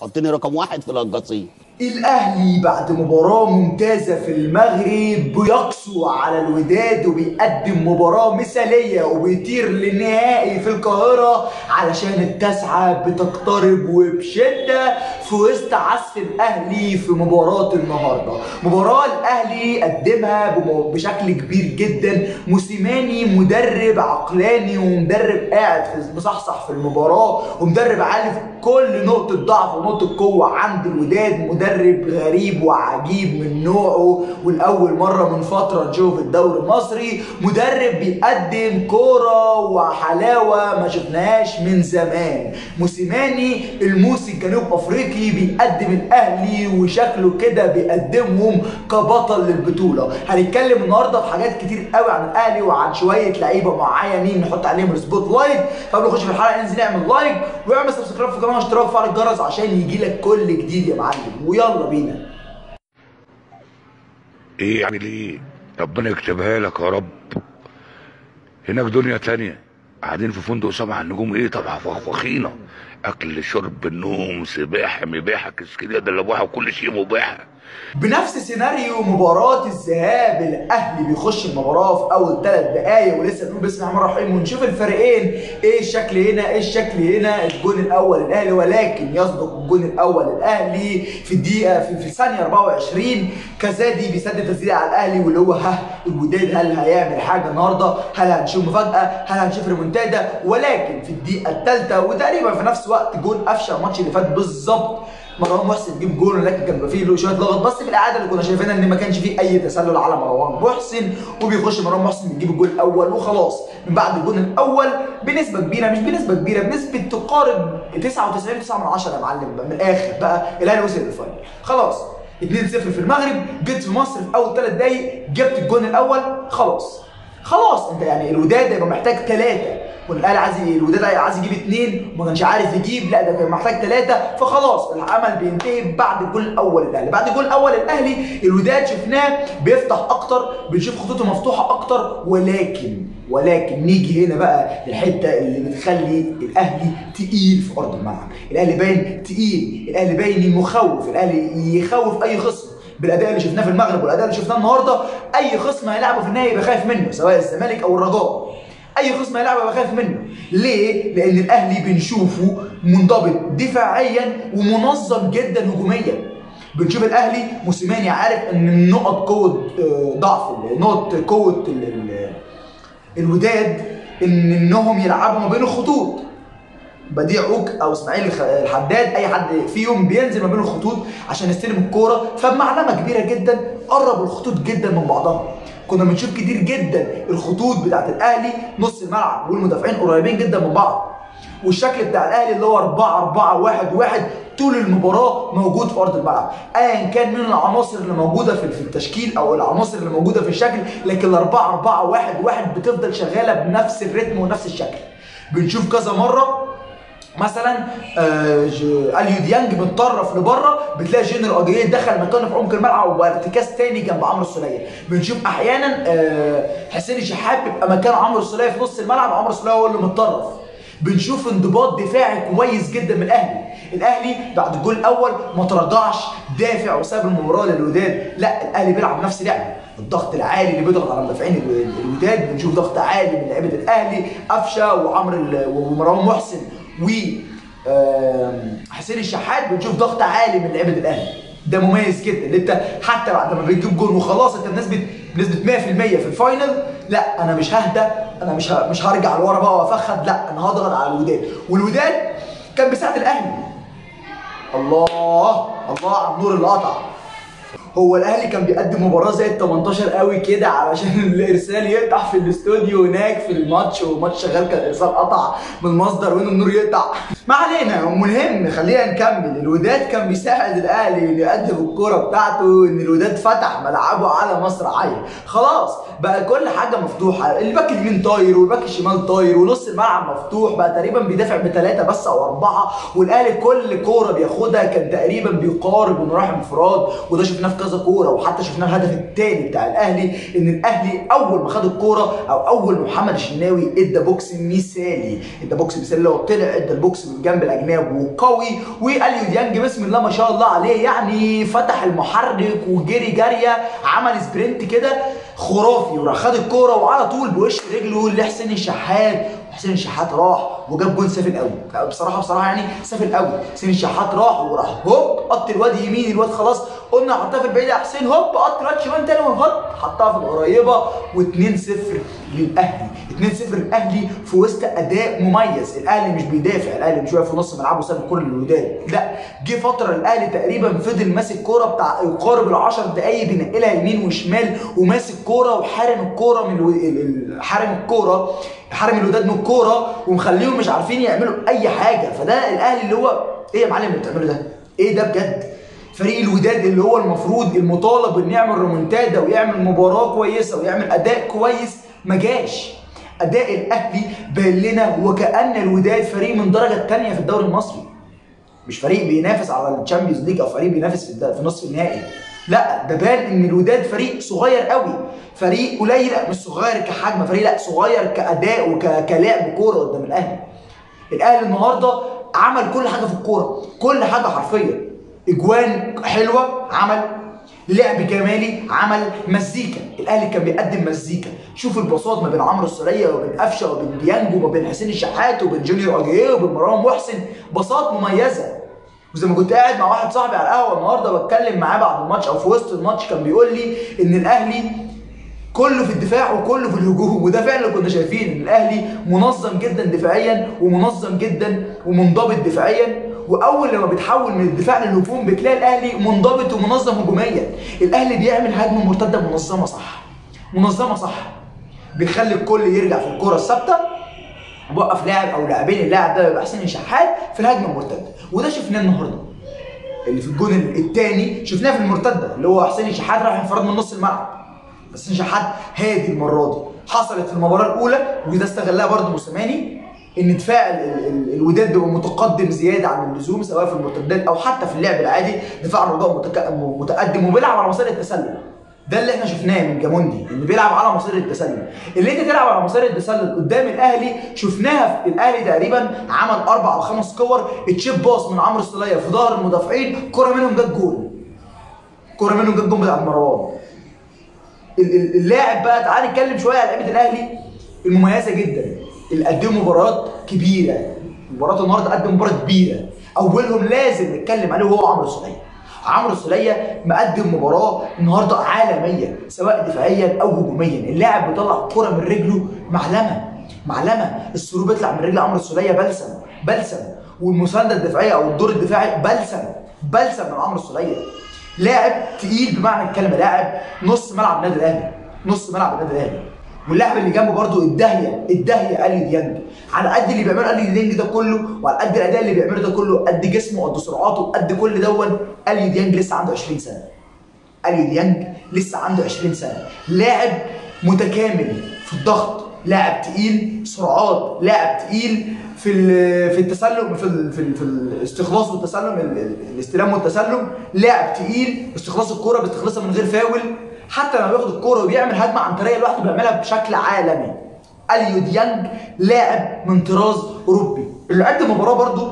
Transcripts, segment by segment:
حطني رقم واحد في القصيم الاهلي بعد مباراة ممتازة في المغرب بيقسو على الوداد وبيقدم مباراة مثالية وبيطير للنهائي في القاهرة علشان التاسعة بتقترب وبشدة في وسط عزف الاهلي في مباراة النهاردة مباراة الاهلي قدمها بم- بشكل كبير جدا موسيماني مدرب عقلاني ومدرب قاعد في مصحصح في المباراة ومدرب عارف كل نقطة ضعف ونقطة قوة عند الوداد مدرب غريب وعجيب من نوعه والأول مرة من فترة نشوف الدوري المصري مدرب بيقدم كورة وحلاوة ما شفناهاش من زمان موسيماني الموسي الجنوب أفريقي بيقدم الأهلي وشكله كده بيقدمهم كبطل للبطولة هنتكلم النهاردة في حاجات كتير قوي عن الأهلي وعن شوية لعيبة معينين نحط عليهم السبوت لايت قبل ما نخش في الحلقة ننزل نعمل لايك واعمل سبسكرايب في القناة واشتراك وفعل الجرس عشان يجي لك كل جديد يا معلم ويلا بينا ايه يعني ليه ربنا يكتبها لك يا رب هناك دنيا تانية قاعدين في فندق سبع نجوم ايه طبعا فخفخينة اكل شرب نوم سباحة مباحة كسكرية دلبوحة وكل شيء مباح بنفس سيناريو مباراة الذهاب الأهلي بيخش المباراة في أول ثلاث دقايق ولسه بنقول بسم الله الرحمن الرحيم ونشوف الفريقين إيه الشكل هنا إيه الشكل هنا الجون الأول الأهلي ولكن يصدق الجون الأول الأهلي في الدقيقة في, في الثانية 24 كزادي بيسدد تسديدة على الأهلي واللي هو ها الوداد هل هيعمل حاجة النهاردة هل هنشوف مفاجأة هل هنشوف ريمونتادا ولكن في الدقيقة الثالثة وتقريبا في نفس وقت جون قفشه الماتش اللي فات بالظبط مروان محسن جيب جول ولكن كان بيبقى فيه له شويه لغط بس في العاده اللي كنا شايفينها ان ما كانش فيه اي تسلل على مروان محسن وبيخش مروان محسن بيجيب الجول الاول وخلاص من بعد الجول الاول بنسبه كبيره مش بنسبه كبيره بنسبه تقارب 99 9 من 10 يا معلم بقى من الاخر بقى الاهلي وصل للفاينل خلاص 2-0 في المغرب جيت في مصر في اول ثلاث دقايق جبت الجول الاول خلاص خلاص انت يعني الوداد هيبقى محتاج ثلاثه والاهلي عايز الوداد عايز يجيب اثنين وما كانش عارف يجيب لا ده كان محتاج ثلاثه فخلاص العمل بينتهي بعد الجول الاول الاهلي بعد الجول الاول الاهلي الوداد شفناه بيفتح اكتر بنشوف خطوطه مفتوحه اكتر ولكن ولكن نيجي هنا بقى للحته اللي بتخلي الاهلي تقيل في ارض الملعب الاهلي باين تقيل الاهلي باين مخوف الاهلي يخوف اي خصم بالاداء اللي شفناه في المغرب والاداء اللي شفناه النهارده اي خصم هيلعبه في النهائي يبقى خايف منه سواء الزمالك او الرجاء اي خصم هيلعبه يبقى خايف منه ليه لان الاهلي بنشوفه منضبط دفاعيا ومنظم جدا هجوميا بنشوف الاهلي موسيماني عارف ان نقط قوه آه، ضعف نقط قوه ال- ال- الوداد ان انهم يلعبوا ما بين الخطوط بديع اوك او اسماعيل الخ- الحداد اي حد فيهم بينزل ما بين الخطوط عشان يستلم الكوره فبمعلمه كبيره جدا قرب الخطوط جدا من بعضها كنا بنشوف كتير جدا الخطوط بتاعت الاهلي نص الملعب والمدافعين قريبين جدا من بعض والشكل بتاع الاهلي اللي هو 4 4 1 1 طول المباراه موجود في ارض الملعب ايا كان من العناصر اللي موجوده في في التشكيل او العناصر اللي موجوده في الشكل لكن ال 4 4 1 1 بتفضل شغاله بنفس الريتم ونفس الشكل بنشوف كذا مره مثلا آه، ج- اليو ديانج متطرف لبره بتلاقي جنرال اجاييه دخل مكانه في عمق الملعب وارتكاز تاني جنب عمرو السوليه بنشوف احيانا آه، حسين الشحات بيبقى مكان عمرو السوليه في نص الملعب عمرو السوليه هو اللي متطرف بنشوف انضباط دفاعي كويس جدا من الاهلي الاهلي بعد الجول الاول ما تراجعش دافع وساب المباراه للوداد لا الاهلي بيلعب نفس لعبه الضغط العالي اللي بيضغط على مدافعين ال- الوداد بنشوف ضغط عالي من لعيبه الاهلي قفشه وعمرو ال- ومروان محسن و آم، حسين الشحات بنشوف ضغط عالي من لعيبه الاهلي ده مميز جدا اللي انت حتى بعد ما بتجيب جول وخلاص انت بنسبه بنسبه 100% في الفاينل لا انا مش ههدى انا مش ه... مش هرجع لورا بقى وافخد لا انا هضغط على الوداد والوداد كان بيساعد الاهلي الله الله على النور اللي قطع هو الاهلي كان بيقدم مباراه زي ال 18 قوي كده علشان الارسال يقطع في الاستوديو هناك في الماتش والماتش شغال كان الارسال قطع من المصدر وين النور يقطع ما علينا المهم خلينا نكمل الوداد كان بيساعد الاهلي انه يقدم الكوره بتاعته ان الوداد فتح ملعبه على مصراعيه خلاص بقى كل حاجه مفتوحه الباك اليمين طاير والباك الشمال طاير ونص الملعب مفتوح بقى تقريبا بيدافع بثلاثه بس او اربعه والاهلي كل كوره بياخدها كان تقريبا بيقارب انه رايح انفراد وده شفناه في كذا كذا كوره وحتى شفنا الهدف الثاني بتاع الاهلي ان الاهلي اول ما خد الكوره او اول محمد الشناوي ادى بوكس مثالي ادى بوكس مثالي اللي هو طلع ادى البوكس من جنب الاجناب وقوي واليو ديانج بسم الله ما شاء الله عليه يعني فتح المحرك وجري جاريه عمل سبرنت كده خرافي وراح خد الكوره وعلى طول بوش رجله لحسين الشحات حسين الشحات راح وجاب جون سافل قوي بصراحه بصراحه يعني سافل قوي حسين الشحات راح وراح هوب قط الواد يمين الواد خلاص قلنا حطها في البعيد يا حسين هوب قط الواد شمال تاني وهوب حطها في القريبه و2-0 للاهلي 2-0 للاهلي في وسط اداء مميز الاهلي مش بيدافع الاهلي مش واقف في نص ملعبه ساب كل الوداد لا جه فتره الاهلي تقريبا فضل ماسك كوره بتاع يقارب ال 10 دقايق بينقلها يمين وشمال وماسك كوره وحارم الكوره من الو... ال- ال- حارم الكوره حارم الوداد من الكوره ومخليهم مش عارفين يعملوا اي حاجه فده الاهلي اللي هو ايه يا معلم اللي بتعمله ده؟ ايه ده بجد؟ فريق الوداد اللي هو المفروض المطالب انه يعمل رومنتادا ويعمل مباراه كويسه ويعمل اداء كويس ما جاش اداء الاهلي بان لنا وكان الوداد فريق من الدرجه الثانيه في الدوري المصري مش فريق بينافس على الشامبيونز ليج او فريق بينافس في, الد- في نصف النهائي لا ده بان ان الوداد فريق صغير قوي فريق قليل لا مش صغير كحجم فريق لا صغير كاداء وكلعب كوره قدام الاهلي الاهلي النهارده عمل كل حاجه في الكوره كل حاجه حرفيا اجوان حلوه عمل لعب جمالي عمل مزيكا الاهلي كان بيقدم مزيكا شوف الباصات ما بين عمرو السوليه وبين قفشه وبين ديانج وما بين حسين الشحات وبين جونيور اجيه وبين مروان محسن باصات مميزه وزي ما كنت قاعد مع واحد صاحبي على القهوه النهارده بتكلم معاه بعد الماتش او في وسط الماتش كان بيقول لي ان الاهلي كله في الدفاع وكله في الهجوم وده فعلا كنا شايفين ان الاهلي منظم جدا دفاعيا ومنظم جدا ومنضبط دفاعيا واول لما بيتحول من الدفاع للهجوم بتلاقي الاهلي منضبط ومنظم هجوميا الاهلي بيعمل هجمه مرتده منظمه صح منظمه صح بيخلي الكل يرجع في الكره الثابته وقف لاعب او لاعبين اللاعب ده يبقى حسين الشحات في الهجمه المرتده وده شفناه النهارده اللي في الجون الثاني شفناه في المرتده اللي هو حسين الشحات راح انفراد من نص الملعب بس حسين الشحات هادي المره دي حصلت في المباراه الاولى وده استغلها برضه موسيماني ان دفاع ال- ال- ال- الوداد بيبقى متقدم زياده عن اللزوم سواء في المرتدات او حتى في اللعب العادي دفاع الرجاء متك- متقدم وبيلعب على مسار التسلل ده اللي احنا شفناه من جاموندي انه بيلعب على مسار التسلل اللي انت تلعب على مسار التسلل قدام الاهلي شفناها في الاهلي تقريبا عمل اربع او خمس كور تشيب باص من عمرو السوليه في ظهر المدافعين كره منهم جت جول كره منهم جت جول بتاعت مروان ال- ال- اللاعب بقى تعال نتكلم شويه على لعيبه الاهلي المميزه جدا اللي قدموا مباريات كبيره مباراه النهارده قدم مباراه كبيره اولهم لازم نتكلم عليه وهو عمرو السوليه عمرو السوليه مقدم مباراه النهارده عالميه سواء دفاعيا او هجوميا اللاعب بيطلع كره من رجله معلمه معلمه السرور بيطلع من رجل عمرو السوليه بلسم بلسم والمسانده الدفاعيه او الدور الدفاعي بلسم بلسم من عمرو السوليه لاعب تقيل بمعنى الكلمه لاعب نص ملعب النادي الاهلي نص ملعب النادي الاهلي واللاعب اللي جنبه برضه الداهيه الداهيه اليو ديانج على قد اللي بيعمله اليو ديانج ده كله وعلى قد الاداء اللي بيعمله ده كله قد جسمه قد سرعاته قد كل دون اليو ديانج لسه عنده 20 سنه اليو ديانج لسه عنده 20 سنه لاعب متكامل في الضغط لاعب تقيل سرعات لاعب تقيل في ال- في التسلم في ال في, ال في الاستخلاص والتسلم ال- ال- الاستلام والتسلم لاعب تقيل استخلاص الكوره بيستخلصها من غير فاول حتى لما بياخد الكوره وبيعمل هجمه عن طريق لوحده بيعملها بشكل عالمي اليو ديانج لاعب من طراز اوروبي اللي قدم مباراه برضه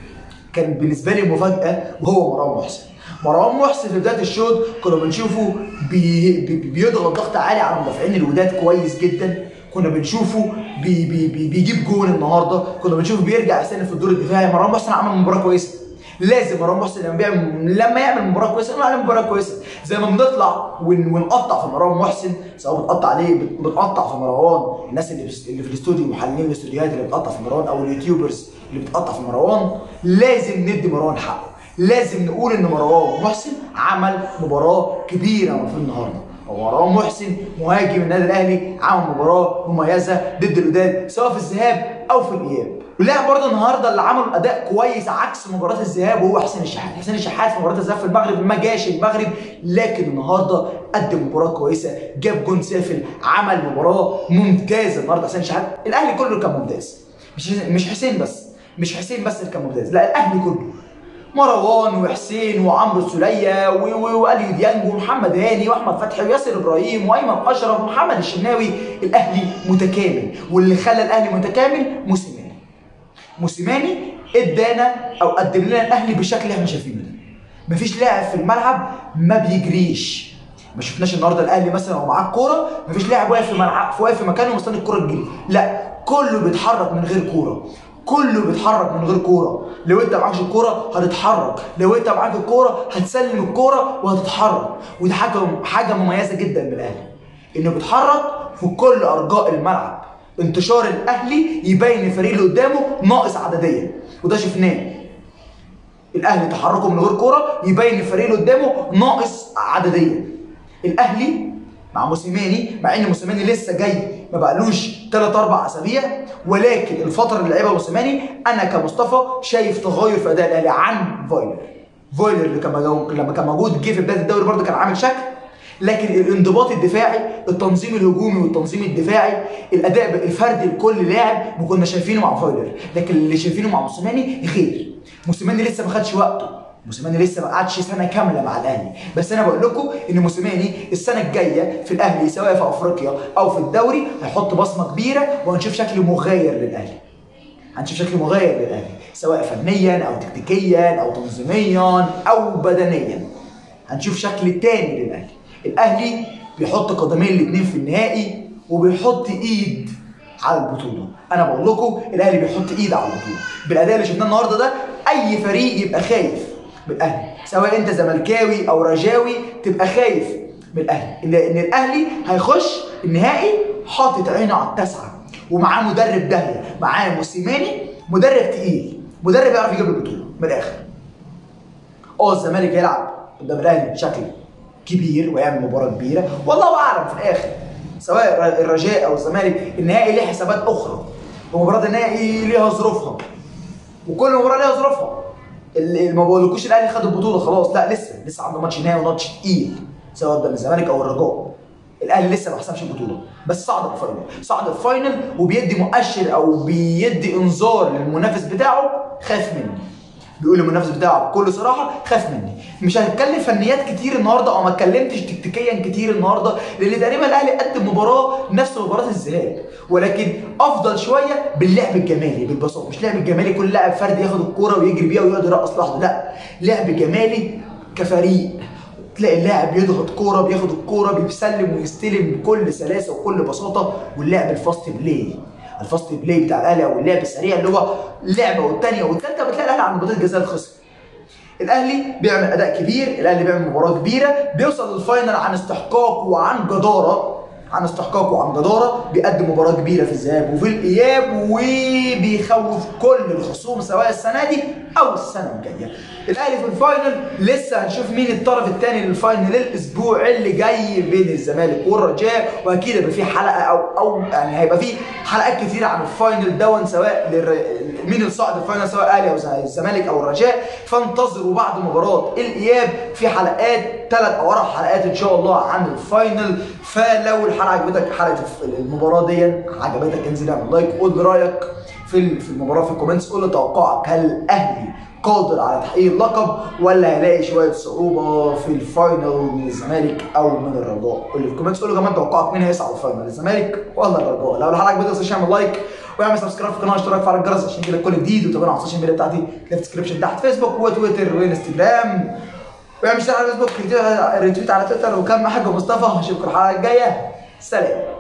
كان بالنسبه لي مفاجاه وهو مروان محسن مروان محسن في بدايه الشوط كنا بنشوفه بي بي بيضغط ضغط عالي على مدافعين الوداد كويس جدا كنا بنشوفه بي بي بي بيجيب جون النهارده كنا بنشوفه بيرجع يستلم في الدور الدفاعي مروان محسن عمل مباراه كويسه لازم مروان محسن لما بيعمل لما يعمل مباراه كويسه نقول عليه مباراه كويسه زي ما بنطلع ون... ونقطع في مروان محسن سواء بتقطع عليه بت- بتقطع في مروان الناس اللي في اللي في الاستوديو محللين الاستوديوهات اللي بتقطع في مروان او اليوتيوبرز اللي بتقطع في مروان لازم ندي مروان حقه لازم نقول ان مروان محسن عمل مباراه كبيره في النهارده ومروان محسن مهاجم النادي الاهلي عمل مباراه مميزه ضد الوداد سواء في الذهاب او في الاياب واللاعب برضه النهارده اللي عمل اداء كويس عكس مباراه الذهاب وهو حسين الشحات حسين الشحات في مباراه الذهاب في المغرب ما جاش المغرب لكن النهارده قدم مباراه كويسه جاب جون سافل عمل مباراه ممتازه النهارده حسين الشحات الاهلي كله كان ممتاز مش مش حسين بس مش حسين بس اللي كان ممتاز لا الاهلي كله مروان وحسين وعمرو السوليه و- و- واليو ديانج ومحمد هاني واحمد فتحي وياسر ابراهيم وايمن اشرف ومحمد الشناوي الاهلي متكامل واللي خلى الاهلي متكامل موسيماني موسيماني ادانا او قدم لنا الاهلي بالشكل اللي احنا شايفينه ده مفيش لاعب في الملعب ما بيجريش ما شفناش النهارده الاهلي مثلا وهو معاه الكوره مفيش لاعب واقف في ملعب واقف في مكانه ومستني الكوره تجيله لا كله بيتحرك من غير كوره كله بيتحرك من غير كوره لو انت معكش الكوره هتتحرك لو انت معاك الكوره هتسلم الكوره وهتتحرك ودي حاجه حاجه مميزه جدا بالاهلي انه بيتحرك في كل ارجاء الملعب انتشار الاهلي يبين الفريق اللي قدامه ناقص عدديا وده شفناه الاهلي تحركه من غير كوره يبين الفريق اللي قدامه ناقص عدديا الاهلي مع موسيماني مع ان موسيماني لسه جاي ما بقالوش 3 4 اسابيع ولكن الفتره اللي لعبها موسيماني انا كمصطفى شايف تغير في اداء الاهلي عن فايلر فايلر اللي كان مجو- لما كان موجود جه في بدايه الدوري برده كان عامل شكل لكن الانضباط الدفاعي التنظيم الهجومي والتنظيم الدفاعي الاداء الفردي لكل لاعب ما كنا شايفينه مع فايلر لكن اللي شايفينه مع موسيماني غير موسيماني لسه ما خدش وقته موسيماني لسه ما قعدش سنه كامله مع الاهلي بس انا بقول لكم ان موسيماني السنه الجايه في الاهلي سواء في افريقيا او في الدوري هيحط بصمه كبيره وهنشوف شكل مغاير للاهلي هنشوف شكل مغاير للاهلي سواء فنيا او تكتيكيا او تنظيميا او بدنيا هنشوف شكل تاني للاهلي الاهلي بيحط قدمين الاثنين في النهائي وبيحط ايد على البطوله انا بقول لكم الاهلي بيحط ايد على البطوله بالاداء اللي شفناه النهارده ده اي فريق يبقى خايف من الاهلي سواء انت زملكاوي او رجاوي تبقى خايف من الاهلي ان ان الاهلي هيخش النهائي حاطط عينه على التسعه ومعاه مدرب داهيه معاه موسيماني مدرب تقيل مدرب يعرف يجيب البطوله من الاخر اه الزمالك هيلعب قدام الاهلي بشكل كبير ويعمل مباراه كبيره والله اعلم في الاخر سواء الرجاء او الزمالك النهائي ليه حسابات اخرى ومباراه النهائي ليها ظروفها وكل مباراه ليها ظروفها اللي ما بقولكوش الاهلي خد البطوله خلاص لا لسه لسه عنده ماتش نهائي وماتش تقيل سواء قدام الزمالك او الرجاء الاهلي لسه ما حسمش البطوله بس صعد الفاينل صعد الفاينل وبيدي مؤشر او بيدي انذار للمنافس بتاعه خاف مني بيقول للمنافس بتاعه بكل صراحه خاف مني مش هنتكلم فنيات كتير النهارده او ما اتكلمتش تكتيكيا كتير النهارده لان تقريبا الاهلي قدم مباراه نفس مباراه الذهاب ولكن افضل شويه باللعب الجمالي بالبساطه مش لعب الجمالي كل لاعب فردي ياخد الكوره ويجري بيها ويقعد يرقص لوحده لا لعب جمالي كفريق تلاقي اللاعب بيضغط كوره بياخد الكوره بيسلم ويستلم بكل سلاسه وكل بساطه واللعب الفاست بلاي الفاست بلاي بتاع الاهلي او اللعب السريع اللي هو لعبه والثانيه والثالثه بتلاقي الاهلي عند منطقه الجزاء الخصم الاهلي بيعمل اداء كبير الاهلي بيعمل مباراه كبيره بيوصل للفاينل عن استحقاق وعن جداره عن استحقاق وعن جداره بيقدم مباراه كبيره في الذهاب وفي الاياب وبيخوف كل الخصوم سواء السنه دي او السنه الجايه الاهلي في الفاينل لسه هنشوف مين الطرف الثاني للفاينل الاسبوع اللي جاي بين الزمالك والرجاء واكيد هيبقى في حلقه او او يعني هيبقى في حلقات كتيره عن الفاينل دون سواء للر... مين اللي صعد الفاينل سواء اهلي او الزمالك او الرجاء فانتظروا بعد مباراه الاياب في حلقات ثلاث او اربع حلقات ان شاء الله عن الفاينل فلو الحلقه عجبتك حلقه المباراه دي عجبتك انزل اعمل لايك قول لي رايك في في المباراه في الكومنتس قول لي توقعك هل الاهلي قادر على تحقيق اللقب ولا هيلاقي شويه صعوبه في الفاينل من الزمالك او من الرجاء قول لي في الكومنتس قول لي كمان توقعك مين هيصعد الفاينل الزمالك ولا الرجاء لو الحلقه عجبتك ما تنساش تعمل لايك واعمل سبسكرايب في القناه واشتراك في الجرس عشان كده كل جديد وتابعنا على السوشيال ميديا بتاعتي في الديسكربشن تحت فيسبوك وتويتر وانستجرام واعمل شير على فيسبوك ريتويت على تويتر وكم حاجه مصطفى اشوفكم الحلقه الجايه سلام